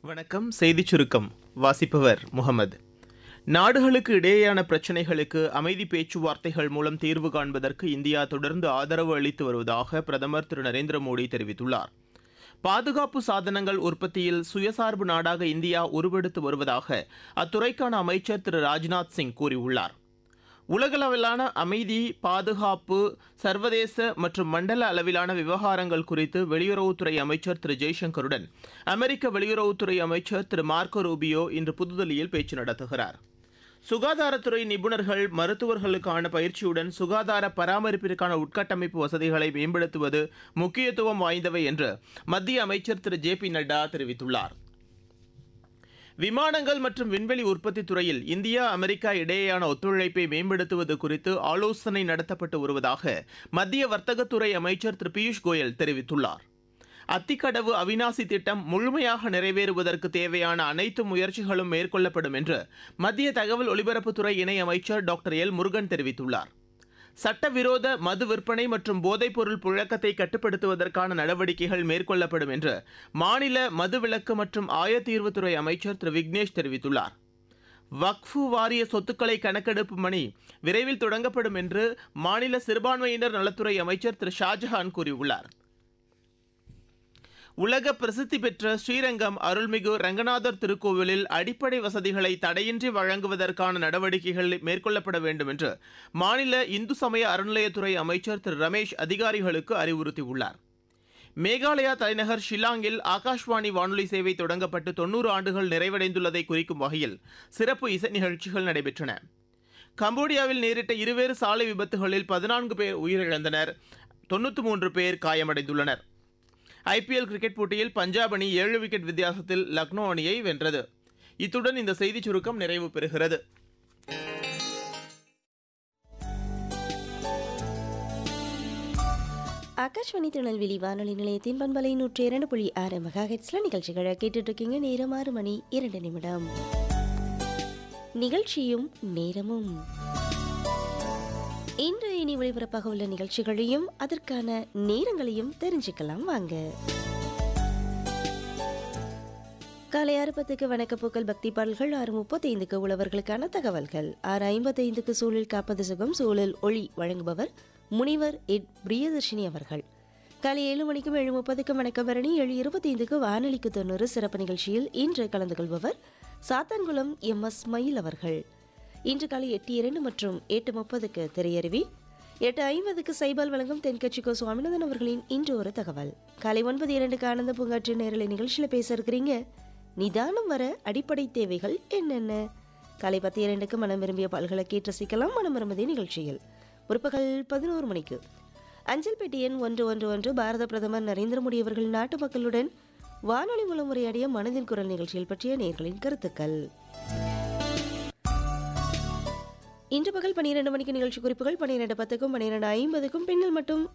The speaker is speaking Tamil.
வணக்கம் செய்திச் சுருக்கம் வாசிப்பவர் முகமது நாடுகளுக்கு இடையேயான பிரச்சினைகளுக்கு அமைதி பேச்சுவார்த்தைகள் மூலம் தீர்வு காண்பதற்கு இந்தியா தொடர்ந்து ஆதரவு அளித்து வருவதாக பிரதமர் திரு நரேந்திர மோடி தெரிவித்துள்ளார் பாதுகாப்பு சாதனங்கள் உற்பத்தியில் சுயசார்பு நாடாக இந்தியா உருவெடுத்து வருவதாக அத்துறைக்கான அமைச்சர் திரு ராஜ்நாத் சிங் கூறியுள்ளார் உலகளவிலான அமைதி பாதுகாப்பு சர்வதேச மற்றும் மண்டல அளவிலான விவகாரங்கள் குறித்து வெளியுறவுத்துறை அமைச்சர் திரு ஜெய்சங்கருடன் அமெரிக்க வெளியுறவுத்துறை அமைச்சர் திரு மார்க்கோ ரூபியோ இன்று புதுதில்லியில் பேச்சு நடத்துகிறார் சுகாதாரத்துறை நிபுணர்கள் மருத்துவர்களுக்கான பயிற்சியுடன் சுகாதார பராமரிப்பிற்கான உட்கட்டமைப்பு வசதிகளை மேம்படுத்துவது முக்கியத்துவம் வாய்ந்தவை என்று மத்திய அமைச்சர் திரு ஜே பி நட்டா தெரிவித்துள்ளார் விமானங்கள் மற்றும் விண்வெளி உற்பத்தி துறையில் இந்தியா அமெரிக்கா இடையேயான ஒத்துழைப்பை மேம்படுத்துவது குறித்து ஆலோசனை நடத்தப்பட்டு வருவதாக மத்திய வர்த்தகத்துறை அமைச்சர் திரு பியூஷ் கோயல் தெரிவித்துள்ளார் அத்திக்கடவு அவினாசி திட்டம் முழுமையாக நிறைவேறுவதற்கு தேவையான அனைத்து முயற்சிகளும் மேற்கொள்ளப்படும் என்று மத்திய தகவல் ஒலிபரப்புத்துறை இணை அமைச்சர் டாக்டர் எல் முருகன் தெரிவித்துள்ளார் சட்டவிரோத மது விற்பனை மற்றும் போதைப்பொருள் புழக்கத்தை கட்டுப்படுத்துவதற்கான நடவடிக்கைகள் மேற்கொள்ளப்படும் என்று மாநில மதுவிலக்கு மற்றும் ஆயத்தீர்வுத்துறை அமைச்சர் திரு விக்னேஷ் தெரிவித்துள்ளார் வக்ஃபு வாரிய சொத்துக்களை கணக்கெடுப்பு மணி விரைவில் தொடங்கப்படும் என்று மாநில சிறுபான்மையினர் நலத்துறை அமைச்சர் திரு ஷாஜஹான் கூறியுள்ளார் உலக பிரசித்தி பெற்ற ஸ்ரீரங்கம் அருள்மிகு ரங்கநாதர் திருக்கோவிலில் அடிப்படை வசதிகளை தடையின்றி வழங்குவதற்கான நடவடிக்கைகள் மேற்கொள்ளப்பட வேண்டும் என்று மாநில இந்து சமய அறநிலையத்துறை அமைச்சர் திரு ரமேஷ் அதிகாரிகளுக்கு அறிவுறுத்தியுள்ளார் மேகாலயா தலைநகர் ஷில்லாங்கில் ஆகாஷ்வாணி வானொலி சேவை தொடங்கப்பட்டு தொன்னூறு ஆண்டுகள் நிறைவடைந்துள்ளதை குறிக்கும் வகையில் சிறப்பு இசை நிகழ்ச்சிகள் நடைபெற்றன கம்போடியாவில் நேரிட்ட இருவேறு சாலை விபத்துகளில் பதினான்கு பேர் உயிரிழந்தனர் தொண்ணூற்று மூன்று பேர் காயமடைந்துள்ளனர் ஐபிஎல் கிரிக்கெட் போட்டியில் பஞ்சாப் அணி ஏழு விக்கெட் வித்தியாசத்தில் லக்னோ அணியை வென்றது இத்துடன் இந்த செய்திச் சுருக்கம் நிறைவு பெறுகிறது ஆகாஷ்வாணி திருநெல்வேலி வானொலி நிலையத்தின் பண்பலை நூற்றி இரண்டு புள்ளி ஆறு மெகா ஹெட்ஸ்ல நிகழ்ச்சிகளை கேட்டுட்டு இருக்கீங்க நேரம் ஆறு மணி இரண்டு நிமிடம் நிகழ்ச்சியும் நேரமும் இன்று இனி ஒளிபரப்பாக உள்ள நிகழ்ச்சிகளையும் அதற்கான நேரங்களையும் தெரிஞ்சுக்கலாம் வாங்க காலை ஆறு பத்துக்கு வணக்கப்போக்கல் பக்தி பாடல்கள் ஆறு முப்பத்தைந்துக்கு உழவர்களுக்கான தகவல்கள் ஆறு ஐம்பத்தைந்துக்கு சூழல் காப்பது சுகம் சூழல் ஒளி வழங்குபவர் முனிவர் எட் பிரியதர்ஷினி அவர்கள் காலை ஏழு மணிக்கும் ஏழு முப்பதுக்கும் வணக்கம் பரணி ஏழு இருபத்தைந்துக்கு வானொலிக்கு தொண்ணூறு சிறப்பு நிகழ்ச்சியில் இன்று கலந்து கொள்பவர் சாத்தான்குளம் எம் எஸ் மயில் அவர்கள் இன்று காலை எட்டு இரண்டு மற்றும் எட்டு முப்பதுக்கு திரையருவி எட்டு ஐம்பதுக்கு சைபால் வழங்கும் தென்கட்சிக்கோ சுவாமிநாதன் அவர்களின் இன்று ஒரு தகவல் காலை ஒன்பது இரண்டுக்கு ஆனந்த பூங்காற்று நேரலை நிகழ்ச்சியில் பேச இருக்கிறீங்க நிதானம் வர அடிப்படை தேவைகள் என்னென்ன காலை பத்து இரண்டுக்கு மனம் விரும்பிய பால்களை கேட்டு ரசிக்கலாம் மனம் விரும்புதே நிகழ்ச்சியில் முற்பகல் பதினோரு மணிக்கு அஞ்சல் பெட்டி எண் ஒன்று ஒன்று ஒன்று பாரத பிரதமர் நரேந்திர மோடி அவர்கள் நாட்டு மக்களுடன் வானொலி மூலம் உரையாடிய மனதின் குரல் நிகழ்ச்சியில் பற்றிய நேர்களின் கருத்துக்கள் இன்று பகல் பன்னிரண்டு மணிக்கு நிகழ்ச்சி குறிப்புகள் பன்னிரண்டு பத்துக்கும் பன்னிரண்டு ஐம்பதுக்கும் பின்னல் மட்டும்